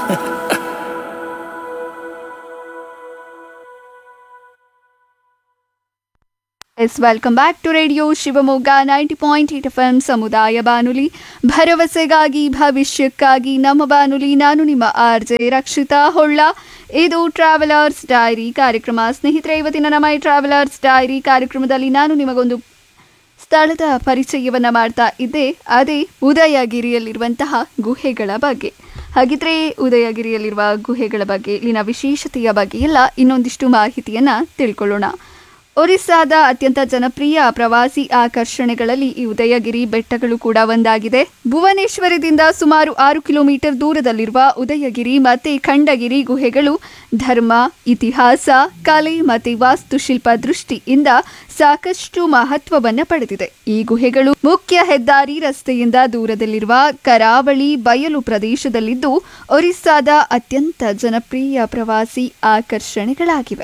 S welcome back to radio Shivamogga ninety point eight F M ಸಮುದಾಯ ಬಾನುಲಿ ಭರವಸೆಗಾಗಿ ಭವಿಷ್ಯಕ್ಕಾಗಿ ನಮ್ಮ ಬಾನುಲಿ ನಾನು ನಿಮ್ಮ ಆರ್ ಜೆ ರಕ್ಷಿತಾ ಹೊಳ್ಳ ಇದು ಟ್ರಾವೆಲರ್ಸ್ ಡೈರಿ ಕಾರ್ಯಕ್ರಮ ಸ್ನೇಹಿತರೆ ಇವತ್ತಿನ ನಮ್ಮ ಈ ಟ್ರಾವೆಲರ್ಸ್ ಡೈರಿ ಕಾರ್ಯಕ್ರಮದಲ್ಲಿ ನಾನು ನಿಮಗೊಂದು ಸ್ಥಳದ ಪರಿಚಯವನ್ನ ಮಾಡ್ತಾ ಇದ್ದೆ ಅದೇ ಉದಯಗಿರಿಯಲ್ಲಿರುವಂತಹ ಗುಹೆಗಳ ಬಗ್ಗೆ ಹಾಗಿದ್ರೆ ಉದಯಗಿರಿಯಲ್ಲಿರುವ ಗುಹೆಗಳ ಬಗ್ಗೆ ಇಲ್ಲಿನ ವಿಶೇಷತೆಯ ಬಗ್ಗೆ ಎಲ್ಲ ಇನ್ನೊಂದಿಷ್ಟು ಮಾಹಿತಿಯನ್ನ ತಿಳ್ಕೊಳ್ಳೋಣ ಒರಿಸ್ಸಾದ ಅತ್ಯಂತ ಜನಪ್ರಿಯ ಪ್ರವಾಸಿ ಆಕರ್ಷಣೆಗಳಲ್ಲಿ ಈ ಉದಯಗಿರಿ ಬೆಟ್ಟಗಳು ಕೂಡ ಒಂದಾಗಿದೆ ಭುವನೇಶ್ವರದಿಂದ ಸುಮಾರು ಆರು ಕಿಲೋಮೀಟರ್ ದೂರದಲ್ಲಿರುವ ಉದಯಗಿರಿ ಮತ್ತೆ ಖಂಡಗಿರಿ ಗುಹೆಗಳು ಧರ್ಮ ಇತಿಹಾಸ ಕಲೆ ಮತ್ತು ವಾಸ್ತುಶಿಲ್ಪ ದೃಷ್ಟಿಯಿಂದ ಸಾಕಷ್ಟು ಮಹತ್ವವನ್ನ ಪಡೆದಿದೆ ಈ ಗುಹೆಗಳು ಮುಖ್ಯ ಹೆದ್ದಾರಿ ರಸ್ತೆಯಿಂದ ದೂರದಲ್ಲಿರುವ ಕರಾವಳಿ ಬಯಲು ಪ್ರದೇಶದಲ್ಲಿದ್ದು ಒರಿಸ್ಸಾದ ಅತ್ಯಂತ ಜನಪ್ರಿಯ ಪ್ರವಾಸಿ ಆಕರ್ಷಣೆಗಳಾಗಿವೆ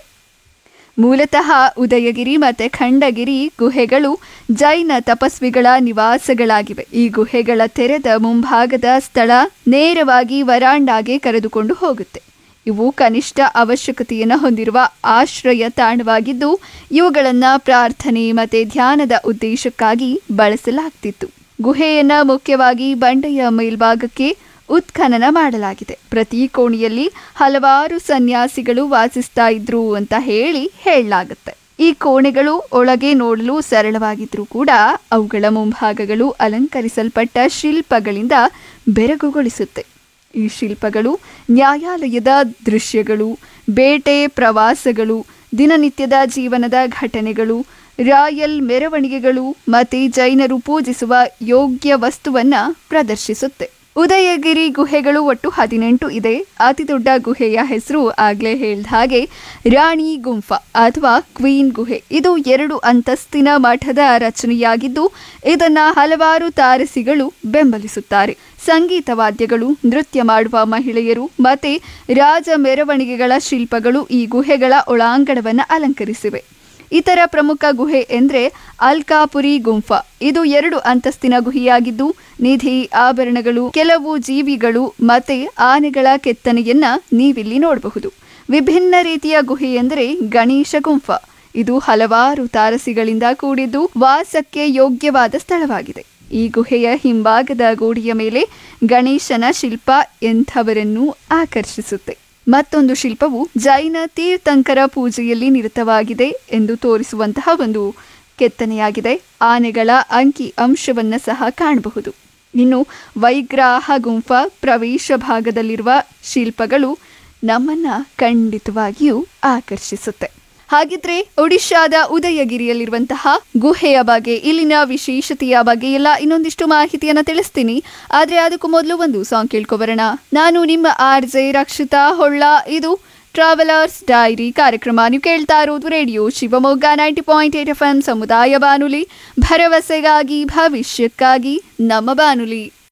ಮೂಲತಃ ಉದಯಗಿರಿ ಮತ್ತು ಖಂಡಗಿರಿ ಗುಹೆಗಳು ಜೈನ ತಪಸ್ವಿಗಳ ನಿವಾಸಗಳಾಗಿವೆ ಈ ಗುಹೆಗಳ ತೆರೆದ ಮುಂಭಾಗದ ಸ್ಥಳ ನೇರವಾಗಿ ವರಾಂಡಾಗೆ ಕರೆದುಕೊಂಡು ಹೋಗುತ್ತೆ ಇವು ಕನಿಷ್ಠ ಅವಶ್ಯಕತೆಯನ್ನು ಹೊಂದಿರುವ ಆಶ್ರಯ ತಾಣವಾಗಿದ್ದು ಇವುಗಳನ್ನು ಪ್ರಾರ್ಥನೆ ಮತ್ತು ಧ್ಯಾನದ ಉದ್ದೇಶಕ್ಕಾಗಿ ಬಳಸಲಾಗ್ತಿತ್ತು ಗುಹೆಯನ್ನ ಮುಖ್ಯವಾಗಿ ಬಂಡೆಯ ಮೇಲ್ಭಾಗಕ್ಕೆ ಉತ್ಖನನ ಮಾಡಲಾಗಿದೆ ಪ್ರತಿ ಕೋಣೆಯಲ್ಲಿ ಹಲವಾರು ಸನ್ಯಾಸಿಗಳು ವಾಸಿಸ್ತಾ ಇದ್ರು ಅಂತ ಹೇಳಿ ಹೇಳಲಾಗುತ್ತೆ ಈ ಕೋಣೆಗಳು ಒಳಗೆ ನೋಡಲು ಸರಳವಾಗಿದ್ರೂ ಕೂಡ ಅವುಗಳ ಮುಂಭಾಗಗಳು ಅಲಂಕರಿಸಲ್ಪಟ್ಟ ಶಿಲ್ಪಗಳಿಂದ ಬೆರಗುಗೊಳಿಸುತ್ತೆ ಈ ಶಿಲ್ಪಗಳು ನ್ಯಾಯಾಲಯದ ದೃಶ್ಯಗಳು ಬೇಟೆ ಪ್ರವಾಸಗಳು ದಿನನಿತ್ಯದ ಜೀವನದ ಘಟನೆಗಳು ರಾಯಲ್ ಮೆರವಣಿಗೆಗಳು ಮತ್ತು ಜೈನರು ಪೂಜಿಸುವ ಯೋಗ್ಯ ವಸ್ತುವನ್ನ ಪ್ರದರ್ಶಿಸುತ್ತೆ ಉದಯಗಿರಿ ಗುಹೆಗಳು ಒಟ್ಟು ಹದಿನೆಂಟು ಇದೆ ಅತಿ ದೊಡ್ಡ ಗುಹೆಯ ಹೆಸರು ಆಗ್ಲೇ ಹೇಳ್ದ ಹಾಗೆ ರಾಣಿ ಗುಂಫಾ ಅಥವಾ ಕ್ವೀನ್ ಗುಹೆ ಇದು ಎರಡು ಅಂತಸ್ತಿನ ಮಠದ ರಚನೆಯಾಗಿದ್ದು ಇದನ್ನ ಹಲವಾರು ತಾರಸಿಗಳು ಬೆಂಬಲಿಸುತ್ತಾರೆ ಸಂಗೀತ ವಾದ್ಯಗಳು ನೃತ್ಯ ಮಾಡುವ ಮಹಿಳೆಯರು ಮತ್ತೆ ರಾಜ ಮೆರವಣಿಗೆಗಳ ಶಿಲ್ಪಗಳು ಈ ಗುಹೆಗಳ ಒಳಾಂಗಣವನ್ನು ಅಲಂಕರಿಸಿವೆ ಇತರ ಪ್ರಮುಖ ಗುಹೆ ಎಂದ್ರೆ ಅಲ್ಕಾಪುರಿ ಗುಂಫಾ ಇದು ಎರಡು ಅಂತಸ್ತಿನ ಗುಹೆಯಾಗಿದ್ದು ನಿಧಿ ಆಭರಣಗಳು ಕೆಲವು ಜೀವಿಗಳು ಮತ್ತೆ ಆನೆಗಳ ಕೆತ್ತನೆಯನ್ನ ನೀವಿಲ್ಲಿ ನೋಡಬಹುದು ವಿಭಿನ್ನ ರೀತಿಯ ಗುಹೆ ಎಂದರೆ ಗಣೇಶ ಗುಂಫಾ ಇದು ಹಲವಾರು ತಾರಸಿಗಳಿಂದ ಕೂಡಿದ್ದು ವಾಸಕ್ಕೆ ಯೋಗ್ಯವಾದ ಸ್ಥಳವಾಗಿದೆ ಈ ಗುಹೆಯ ಹಿಂಭಾಗದ ಗೋಡೆಯ ಮೇಲೆ ಗಣೇಶನ ಶಿಲ್ಪ ಎಂಥವರನ್ನೂ ಆಕರ್ಷಿಸುತ್ತೆ ಮತ್ತೊಂದು ಶಿಲ್ಪವು ಜೈನ ತೀರ್ಥಂಕರ ಪೂಜೆಯಲ್ಲಿ ನಿರತವಾಗಿದೆ ಎಂದು ತೋರಿಸುವಂತಹ ಒಂದು ಕೆತ್ತನೆಯಾಗಿದೆ ಆನೆಗಳ ಅಂಕಿ ಅಂಶವನ್ನ ಸಹ ಕಾಣಬಹುದು ಇನ್ನು ವೈಗ್ರಾಹ ಗುಂಫಾ ಪ್ರವೇಶ ಭಾಗದಲ್ಲಿರುವ ಶಿಲ್ಪಗಳು ನಮ್ಮನ್ನ ಖಂಡಿತವಾಗಿಯೂ ಆಕರ್ಷಿಸುತ್ತೆ ಹಾಗಿದ್ರೆ ಒಡಿಶಾದ ಉದಯಗಿರಿಯಲ್ಲಿರುವಂತಹ ಗುಹೆಯ ಬಗ್ಗೆ ಇಲ್ಲಿನ ವಿಶೇಷತೆಯ ಬಗ್ಗೆ ಎಲ್ಲ ಇನ್ನೊಂದಿಷ್ಟು ಮಾಹಿತಿಯನ್ನ ತಿಳಿಸ್ತೀನಿ ಆದ್ರೆ ಅದಕ್ಕೂ ಮೊದಲು ಒಂದು ಸಾಂಗ್ ಕೇಳ್ಕೊಬರೋಣ ನಾನು ನಿಮ್ಮ ಆರ್ ಜೆ ರಕ್ಷಿತಾ ಹೊಳ್ಳ ಇದು ಟ್ರಾವೆಲರ್ಸ್ ಡೈರಿ ಕಾರ್ಯಕ್ರಮ ನೀವು ಕೇಳ್ತಾ ಇರೋದು radio Shivamogga ninety point eight F M ಸಮುದಾಯ ಬಾನುಲಿ ಭರವಸೆಗಾಗಿ ಭವಿಷ್ಯಕ್ಕಾಗಿ ನಮ್ಮ ಬಾನುಲಿ